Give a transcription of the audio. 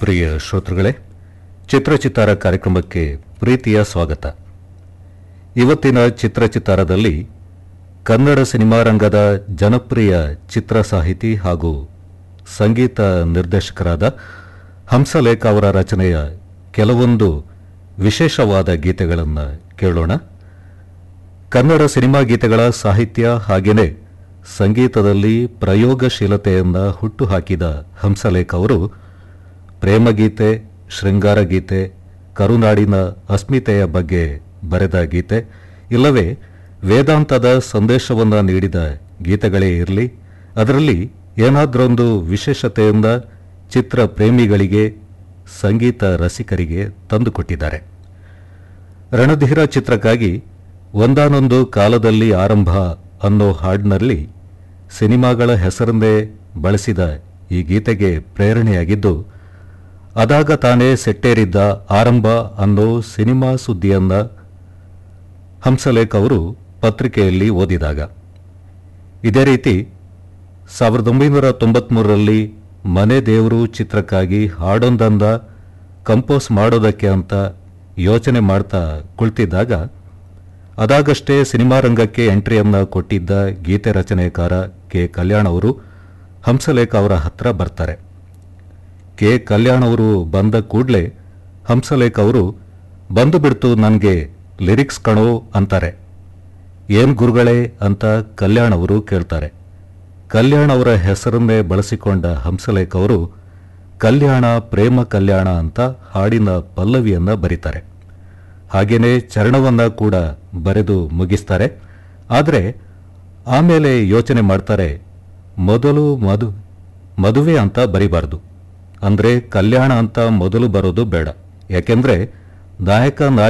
ಪ್ರಿಯ ಶ್ರೋತೃಗಳೇ ಚಿತ್ರಚಿತ್ತಾರ ಕಾರ್ಯಕ್ರಮಕ್ಕೆ ಪ್ರೀತಿಯ ಸ್ವಾಗತ ಇವತ್ತಿನ ಚಿತ್ರಚಿತ್ತಾರದಲ್ಲಿ ಕನ್ನಡ ಸಿನಿಮಾ ರಂಗದ ಜನಪ್ರಿಯ ಚಿತ್ರ ಸಾಹಿತಿ ಹಾಗೂ ಸಂಗೀತ ನಿರ್ದೇಶಕರಾದ ಹಂಸಲೇಖ ಅವರ ರಚನೆಯ ಕೆಲವೊಂದು ವಿಶೇಷವಾದ ಗೀತೆಗಳನ್ನು ಕೇಳೋಣ ಕನ್ನಡ ಸಿನಿಮಾ ಗೀತೆಗಳ ಸಾಹಿತ್ಯ ಹಾಗೆಯೇ ಸಂಗೀತದಲ್ಲಿ ಪ್ರಯೋಗಶೀಲತೆಯನ್ನ ಹುಟ್ಟುಹಾಕಿದ ಹಂಸಲೇಖ ಅವರು ಪ್ರೇಮಗೀತೆ ಶೃಂಗಾರ ಗೀತೆ ಕರುನಾಡಿನ ಅಸ್ಮಿತೆಯ ಬಗ್ಗೆ ಬರೆದ ಗೀತೆ ಇಲ್ಲವೇ ವೇದಾಂತದ ಸಂದೇಶವನ್ನು ನೀಡಿದ ಗೀತೆಗಳೇ ಇರಲಿ ಅದರಲ್ಲಿ ಏನಾದ್ರೊಂದು ವಿಶೇಷತೆಯಿಂದ ಚಿತ್ರ ಪ್ರೇಮಿಗಳಿಗೆ ಸಂಗೀತ ರಸಿಕರಿಗೆ ತಂದುಕೊಟ್ಟಿದ್ದಾರೆ ರಣಧೀರ ಚಿತ್ರಕ್ಕಾಗಿ ಒಂದಾನೊಂದು ಕಾಲದಲ್ಲಿ ಆರಂಭ ಅನ್ನೋ ಹಾಡಿನಲ್ಲಿ ಸಿನಿಮಾಗಳ ಹೆಸರನ್ನೇ ಬಳಸಿದ ಈ ಗೀತೆಗೆ ಪ್ರೇರಣೆಯಾಗಿದ್ದು ಅದಾಗ ತಾನೇ ಸೆಟ್ಟೇರಿದ್ದ ಆರಂಭ ಅನ್ನೋ ಸಿನಿಮಾ ಸುದ್ದಿಯನ್ನ ಹಂಸಲೇಖ್ ಅವರು ಪತ್ರಿಕೆಯಲ್ಲಿ ಓದಿದಾಗ ಇದೇ ರೀತಿ ಸಾವಿರದ ಒಂಬೈನೂರ ತೊಂಬತ್ಮೂರರಲ್ಲಿ ಮನೆ ದೇವರು ಚಿತ್ರಕ್ಕಾಗಿ ಹಾಡೊಂದನ್ನ ಕಂಪೋಸ್ ಮಾಡೋದಕ್ಕೆ ಅಂತ ಯೋಚನೆ ಮಾಡ್ತಾ ಕುಳಿತಿದ್ದಾಗ ಅದಾಗಷ್ಟೇ ಸಿನಿಮಾ ರಂಗಕ್ಕೆ ಎಂಟ್ರಿಯನ್ನ ಕೊಟ್ಟಿದ್ದ ಗೀತೆ ರಚನೆಕಾರ ಕೆ ಕಲ್ಯಾಣ್ ಅವರು ಹಂಸಲೇಖ ಅವರ ಹತ್ರ ಬರ್ತಾರೆ ಕೆ ಕಲ್ಯಾಣ್ ಅವರು ಬಂದ ಕೂಡಲೇ ಹಂಸಲೇಖ ಅವರು ಬಂದು ಬಿಡ್ತು ನನಗೆ ಲಿರಿಕ್ಸ್ ಕಣೋ ಅಂತಾರೆ ಏನ್ ಗುರುಗಳೇ ಅಂತ ಕಲ್ಯಾಣ್ ಅವರು ಕೇಳ್ತಾರೆ ಕಲ್ಯಾಣ್ ಅವರ ಹೆಸರನ್ನೇ ಬಳಸಿಕೊಂಡ ಹಂಸಲೇಖ ಅವರು ಕಲ್ಯಾಣ ಪ್ರೇಮ ಕಲ್ಯಾಣ ಅಂತ ಹಾಡಿನ ಪಲ್ಲವಿಯನ್ನ ಬರೀತಾರೆ ಹಾಗೇನೆ ಚರಣವನ್ನ ಕೂಡ ಬರೆದು ಮುಗಿಸ್ತಾರೆ ಆದರೆ ಆಮೇಲೆ ಯೋಚನೆ ಮಾಡ್ತಾರೆ ಮೊದಲು ಮದು ಮದುವೆ ಅಂತ ಬರಿಬಾರ್ದು ಅಂದ್ರೆ ಕಲ್ಯಾಣ ಅಂತ ಮೊದಲು ಬರೋದು ಬೇಡ ಯಾಕೆಂದ್ರೆ ನಾಯಕ ನಾಯಕಿ